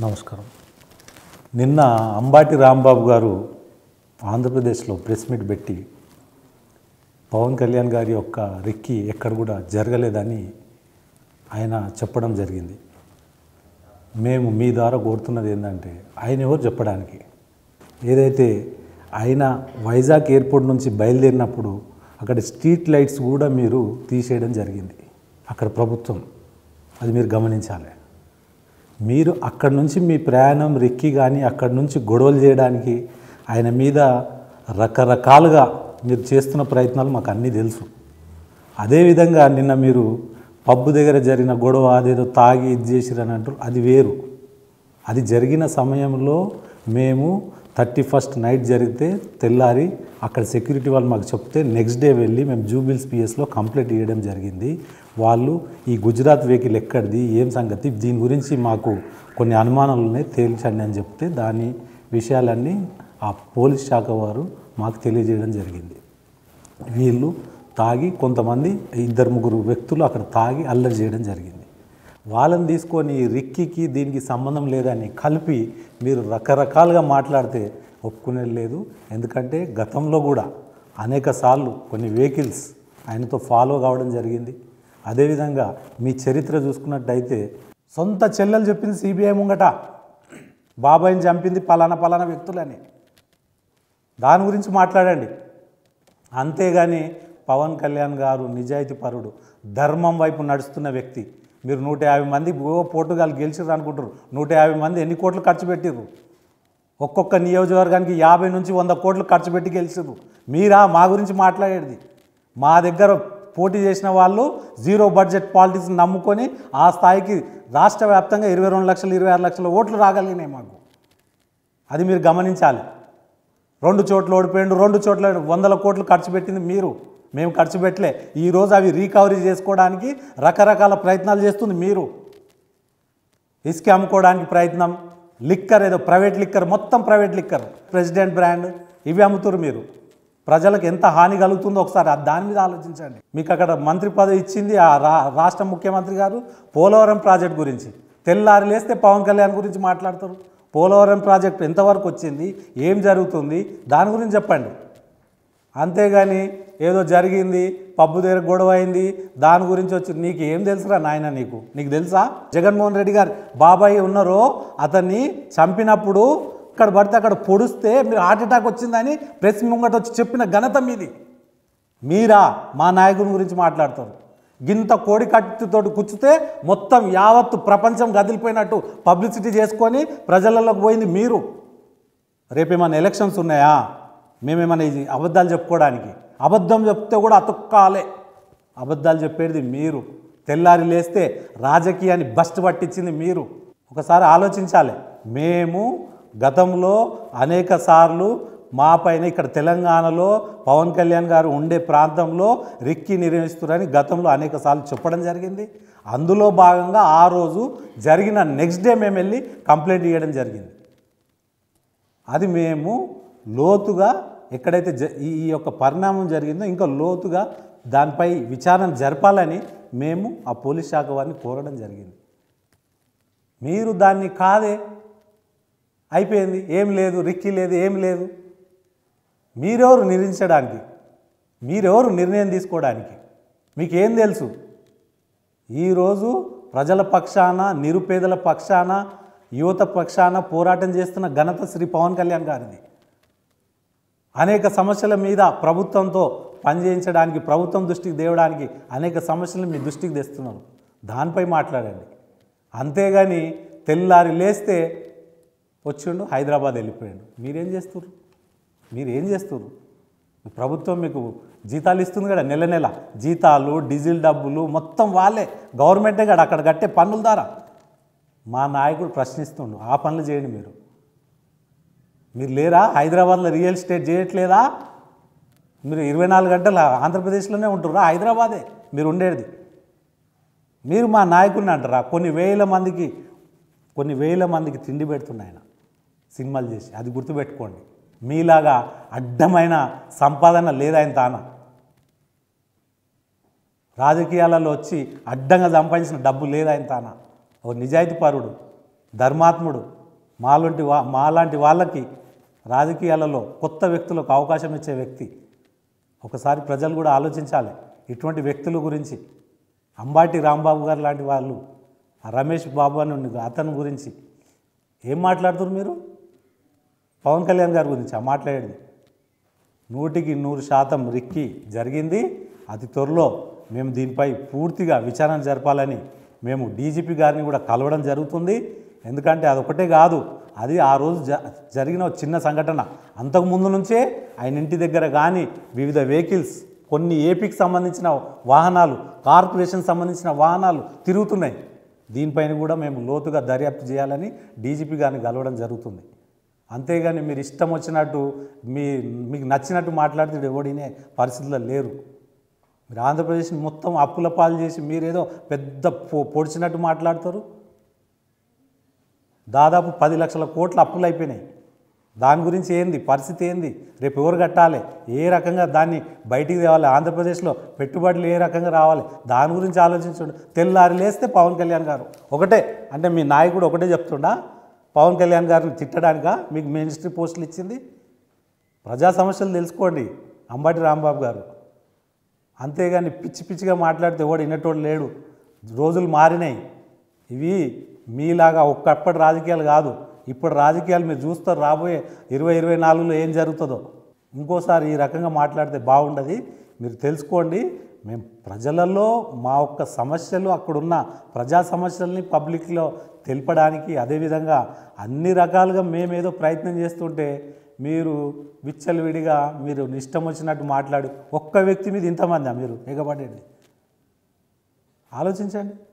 నమస్కారం నిన్న అంబాటి రాంబాబు గారు ఆంధ్రప్రదేశ్లో ప్రెస్ మీట్ పెట్టి పవన్ కళ్యాణ్ గారి యొక్క రెక్కి ఎక్కడ కూడా జరగలేదని ఆయన చెప్పడం జరిగింది మేము మీ ద్వారా కోరుతున్నది ఏంటంటే ఆయన ఎవరు చెప్పడానికి ఏదైతే ఆయన వైజాగ్ ఎయిర్పోర్ట్ నుంచి బయలుదేరినప్పుడు అక్కడ స్ట్రీట్ లైట్స్ కూడా మీరు తీసేయడం జరిగింది అక్కడ ప్రభుత్వం అది మీరు గమనించాలి మీరు అక్కడి నుంచి మీ ప్రయాణం రెక్కి కానీ అక్కడి నుంచి గొడవలు చేయడానికి ఆయన మీద రకరకాలుగా మీరు చేస్తున్న ప్రయత్నాలు మాకు అన్నీ తెలుసు అదేవిధంగా నిన్న మీరు పబ్బు దగ్గర జరిగిన గొడవ అదేదో తాగి ఇది చేసిరని అంటారు అది వేరు అది జరిగిన సమయంలో మేము థర్టీ ఫస్ట్ నైట్ జరిగితే తెల్లారి అక్కడ సెక్యూరిటీ వాళ్ళు మాకు చెప్తే నెక్స్ట్ డే వెళ్ళి మేము జూబిల్స్ పిఎస్లో కంప్లైంట్ ఇవ్వడం జరిగింది వాళ్ళు ఈ గుజరాత్ వెహికల్ ఎక్కడిది ఏం సంగతి దీని గురించి మాకు కొన్ని అనుమానాలు ఉన్నాయి తేల్చండి అని చెప్తే దాని విషయాలన్నీ ఆ పోలీస్ శాఖ వారు మాకు తెలియజేయడం జరిగింది వీళ్ళు తాగి కొంతమంది ఇద్దరు ముగ్గురు వ్యక్తులు అక్కడ తాగి అల్లరి చేయడం జరిగింది వాళ్ళని తీసుకొని రిక్కికి దీనికి సంబంధం లేదని కలిపి మీరు రకరకాలుగా మాట్లాడితే ఒప్పుకునేది లేదు ఎందుకంటే గతంలో కూడా అనేక సార్లు కొన్ని వెహికల్స్ ఆయనతో ఫాలో కావడం జరిగింది అదేవిధంగా మీ చరిత్ర చూసుకున్నట్టయితే సొంత చెల్లెలు చెప్పింది సిబిఐ ముంగట బాబాయిని చంపింది పలానా పలానా వ్యక్తులని దాని గురించి మాట్లాడండి అంతేగాని పవన్ కళ్యాణ్ గారు నిజాయితీ పరుడు ధర్మం వైపు నడుస్తున్న వ్యక్తి మీరు నూట యాభై మంది ఓ పోర్టుగాలు గెలిచిర్రు అనుకుంటారు నూట యాభై మంది ఎన్ని కోట్లు ఖర్చు పెట్టిర్రు ఒక్కొక్క నియోజకవర్గానికి యాభై నుంచి వంద కోట్లు ఖర్చు పెట్టి గెలిచిర్రు మీరా మా గురించి మాట్లాడేది మా దగ్గర పోటీ చేసిన వాళ్ళు జీరో బడ్జెట్ పాలిటిక్స్ నమ్ముకొని ఆ స్థాయికి రాష్ట్ర వ్యాప్తంగా ఇరవై రెండు లక్షలు ఇరవై ఆరు లక్షల ఓట్లు రాగలిగినాయి మాకు అది మీరు గమనించాలి రెండు చోట్ల ఓడిపోయిండు రెండు చోట్ల వందల కోట్లు ఖర్చు పెట్టింది మీరు మేము ఖర్చు పెట్టలే ఈరోజు అవి రీకవరీ చేసుకోవడానికి రకరకాల ప్రయత్నాలు చేస్తుంది మీరు ఇసుక అమ్ముకోవడానికి ప్రయత్నం లిక్కర్ ఏదో ప్రైవేట్ లిక్కర్ మొత్తం ప్రైవేట్ లిక్కర్ ప్రెసిడెంట్ బ్రాండ్ ఇవి అమ్ముతారు మీరు ప్రజలకు ఎంత హాని కలుగుతుందో ఒకసారి ఆ దాని మీద ఆలోచించండి మీకు అక్కడ మంత్రి పదవి ఇచ్చింది ఆ రా రాష్ట్ర ముఖ్యమంత్రి గారు పోలవరం ప్రాజెక్ట్ గురించి తెల్లారి లేస్తే పవన్ కళ్యాణ్ గురించి మాట్లాడతారు పోలవరం ప్రాజెక్ట్ ఎంతవరకు వచ్చింది ఏం జరుగుతుంది దాని గురించి చెప్పండి అంతేగాని ఏదో జరిగింది పబ్బు దగ్గర గొడవ అయింది దాని గురించి వచ్చి నీకు ఏం తెలుసురా నాయన నీకు నీకు తెలుసా జగన్మోహన్ రెడ్డి గారు బాబాయ్ ఉన్నారో అతన్ని చంపినప్పుడు ఇక్కడ పడితే అక్కడ పొడిస్తే మీరు హార్ట్ అటాక్ వచ్చిందని ప్రెస్ ముంగట వచ్చి చెప్పిన ఘనత మీది మీరా మా నాయకుని గురించి మాట్లాడతారు గింత కోడి కత్తితోటి కుచ్చితే మొత్తం యావత్తు ప్రపంచం గదిలిపోయినట్టు పబ్లిసిటీ చేసుకొని ప్రజలలోకి పోయింది మీరు రేపేమైనా ఎలక్షన్స్ ఉన్నాయా మేమేమైనా ఇది అబద్ధాలు చెప్పుకోవడానికి అబద్ధం చెప్తే కూడా అతుక్కాలే అబద్ధాలు చెప్పేది మీరు తెల్లారి లేస్తే రాజకీయాన్ని బస్ట్ పట్టించింది మీరు ఒకసారి ఆలోచించాలి మేము గతంలో అనేక సార్లు మా పైన ఇక్కడ తెలంగాణలో పవన్ కళ్యాణ్ గారు ఉండే ప్రాంతంలో రిక్కి నిర్వహిస్తున్నారని గతంలో అనేక సార్లు చెప్పడం జరిగింది అందులో భాగంగా ఆ రోజు జరిగిన నెక్స్ట్ డే మేము వెళ్ళి కంప్లైంట్ ఇవ్వడం జరిగింది అది మేము లోతుగా ఎక్కడైతే జ ఈ ఈ యొక్క పరిణామం జరిగిందో ఇంకా లోతుగా దానిపై విచారణ జరపాలని మేము ఆ పోలీస్ శాఖ వారిని కోరడం జరిగింది మీరు దాన్ని కాదే అయిపోయింది ఏం లేదు రిక్కి లేదు ఏం లేదు మీరెవరు నిర్ణయించడానికి మీరెవరు నిర్ణయం తీసుకోవడానికి మీకేం తెలుసు ఈరోజు ప్రజల పక్షాన నిరుపేదల పక్షాన యువత పక్షాన పోరాటం చేస్తున్న ఘనత శ్రీ పవన్ కళ్యాణ్ గారిది అనేక సమస్యల మీద ప్రభుత్వంతో పనిచేయించడానికి ప్రభుత్వం దృష్టికి తేవడానికి అనేక సమస్యలు మీ దృష్టికి తెస్తున్నారు దానిపై మాట్లాడండి అంతేగాని తెల్లారి లేస్తే వచ్చిండు హైదరాబాద్ వెళ్ళిపోయాడు మీరేం చేస్తున్నారు మీరు ఏం చేస్తున్నారు ప్రభుత్వం మీకు జీతాలు ఇస్తుంది కదా నెల నెల జీతాలు డీజిల్ డబ్బులు మొత్తం వాళ్ళే గవర్నమెంటే కదా అక్కడ కట్టే పన్నుల ద్వారా మా నాయకుడు ప్రశ్నిస్తుండు ఆ పనులు చేయండి మీరు మీరు లేరా హైదరాబాద్లో రియల్ ఎస్టేట్ చేయట్లేదా మీరు ఇరవై నాలుగు గంటలు ఆంధ్రప్రదేశ్లోనే ఉంటుర్రా హైదరాబాదే మీరు ఉండేది మీరు మా నాయకుడిని అంటారా కొన్ని వేల మందికి కొన్ని వేల మందికి తిండి పెడుతున్నాయి ఆయన సినిమాలు చేసి అది గుర్తుపెట్టుకోండి మీలాగా అడ్డమైన సంపాదన లేదా ఆయన తాన రాజకీయాలలో వచ్చి అడ్డంగా సంపాదించిన డబ్బు లేదా ఆయన తాన ఓ నిజాయితీ పరుడు ధర్మాత్ముడు మాలాంటి వా మాలాంటి వాళ్ళకి రాజకీయాలలో కొత్త వ్యక్తులకు అవకాశం ఇచ్చే వ్యక్తి ఒకసారి ప్రజలు కూడా ఆలోచించాలి ఇటువంటి వ్యక్తుల గురించి అంబాటి రాంబాబు గారు లాంటి వాళ్ళు ఆ రమేష్ బాబు అని ఉంది, అతని గురించి ఏం మాట్లాడుతున్నారు మీరు పవన్ కళ్యాణ్ గారి గురించి ఆ మాట్లాడేది నూటికి నూరు శాతం రిక్కి జరిగింది అతి త్వరలో మేము దీనిపై పూర్తిగా విచారణ జరపాలని మేము డీజీపీ గారిని కూడా కలవడం జరుగుతుంది ఎందుకంటే అదొకటే కాదు అది ఆ రోజు జ జరిగిన ఒక చిన్న సంఘటన అంతకు ముందు నుంచే ఆయన ఇంటి దగ్గర కానీ వివిధ వెహికల్స్ కొన్ని ఏపీకి సంబంధించిన వాహనాలు కార్పొరేషన్ సంబంధించిన వాహనాలు తిరుగుతున్నాయి దీనిపైన కూడా మేము లోతుగా దర్యాప్తు చేయాలని డీజీపీ గారిని కలవడం జరుగుతుంది అంతేగాని మీరు ఇష్టం వచ్చినట్టు మీ మీకు నచ్చినట్టు మాట్లాడితే ఎవడినే పరిస్థితుల్లో లేరు మీరు ఆంధ్రప్రదేశ్ని మొత్తం అప్పుల పాలు చేసి మీరేదో పెద్ద పొ పొడిచినట్టు మాట్లాడతారు దాదాపు పది లక్షల కోట్ల అప్పులు అయిపోయినాయి దాని గురించి ఏంది పరిస్థితి ఏంది రేపు ఎవరు కట్టాలి ఏ రకంగా దాన్ని బయటికి తేవాలి ఆంధ్రప్రదేశ్లో పెట్టుబడులు ఏ రకంగా రావాలి దాని గురించి ఆలోచించండి తెల్లారి లేస్తే పవన్ కళ్యాణ్ గారు ఒకటే అంటే మీ నాయకుడు ఒకటే చెప్తుండా పవన్ కళ్యాణ్ గారిని తిట్టడానికా మీకు మినిస్ట్రీ పోస్టులు ఇచ్చింది ప్రజా సమస్యలు తెలుసుకోండి అంబాటి రాంబాబు గారు అంతేగాని పిచ్చి పిచ్చిగా మాట్లాడితే ఎవడు వినేటోడు లేడు రోజులు మారినాయి ఇవి మీలాగా ఒక్కప్పటి రాజకీయాలు కాదు ఇప్పుడు రాజకీయాలు మీరు చూస్తారు రాబోయే ఇరవై ఇరవై నాలుగులో ఏం జరుగుతుందో ఇంకోసారి ఈ రకంగా మాట్లాడితే బాగుండదు మీరు తెలుసుకోండి మేము ప్రజలలో మా ఒక్క సమస్యలు అక్కడున్న ప్రజా సమస్యల్ని పబ్లిక్లో తెలపడానికి అదేవిధంగా అన్ని రకాలుగా మేమేదో ప్రయత్నం చేస్తుంటే మీరు విచ్చలవిడిగా మీరు ఇష్టం వచ్చినట్టు మాట్లాడి ఒక్క వ్యక్తి మీద ఇంతమంది మీరు ఎగబడేది ఆలోచించండి